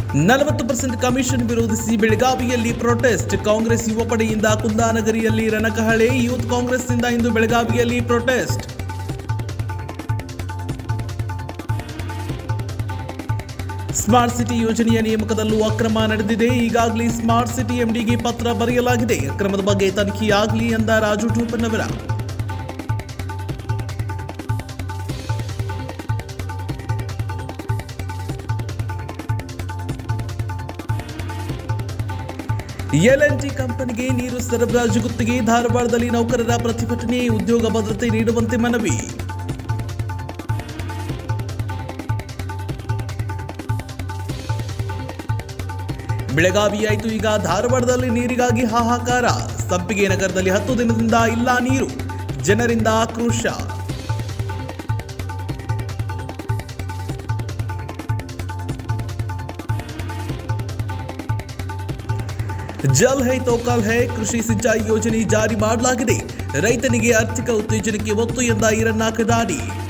ನಲವತ್ತು percent commission ವಿರೋಧಿಸಿ ಬೆಳಗಾವಿಯಲ್ಲಿ ಪ್ರೊಟೆಸ್ಟ್ ಕಾಂಗ್ರೆಸ್ ಯುವ ಪಡೆಯಿಂದ ಕುಂದಾನಗರಿಯಲ್ಲಿ ರಣಕಹಳೆ ಯೂತ್ ಕಾಂಗ್ರೆಸ್ನಿಂದ ಇಂದು ಬೆಳಗಾವಿಯಲ್ಲಿ ಪ್ರೊಟೆಸ್ಟ್ ಸ್ಮಾರ್ಟ್ ಸಿಟಿ ಯೋಜನೆಯ ನೇಮಕದಲ್ಲೂ ಅಕ್ರಮ ನಡೆದಿದೆ ಈಗಾಗಲೇ ಸ್ಮಾರ್ಟ್ ಸಿಟಿ ಎಂಡಿಗೆ ಪತ್ರ ಬರೆಯಲಾಗಿದೆ ಅಕ್ರಮದ ಬಗ್ಗೆ ತನಿಖೆಯಾಗಲಿ ಎಂದ ರಾಜು ಟೂಪನ್ನವರ ಎಲ್ಎನ್ಟಿ ಕಂಪನಿಗೆ ನೀರು ಸರಬರಾಜು ಗುತ್ತಿಗೆ ಧಾರವಾಡದಲ್ಲಿ ನೌಕರರ ಪ್ರತಿಭಟನೆ ಉದ್ಯೋಗ ಭದ್ರತೆ ನೀಡುವಂತೆ ಮನವಿ ಬೆಳಗಾವಿಯಾಯಿತು ಈಗ ಧಾರವಾಡದಲ್ಲಿ ನೀರಿಗಾಗಿ ಹಾಹಾಕಾರ ಸಂಪಿಗೆ ನಗರದಲ್ಲಿ ಹತ್ತು ದಿನದಿಂದ ಇಲ್ಲ ನೀರು ಜನರಿಂದ ಆಕ್ರೋಶ ಜಲ್ ಹೈ ತೋ ಕಲ್ ಹೈ ಕೃಷಿ ಸಿಂಚಾಯಿ ಯೋಜನೆ ಜಾರಿ ಮಾಡಲಾಗಿದೆ ರೈತನಿಗೆ ಆರ್ಥಿಕ ಉತ್ತೇಜನಕ್ಕೆ ಒತ್ತು ಎಂದ ಈರಣ್ಣ ಕದಾಡಿ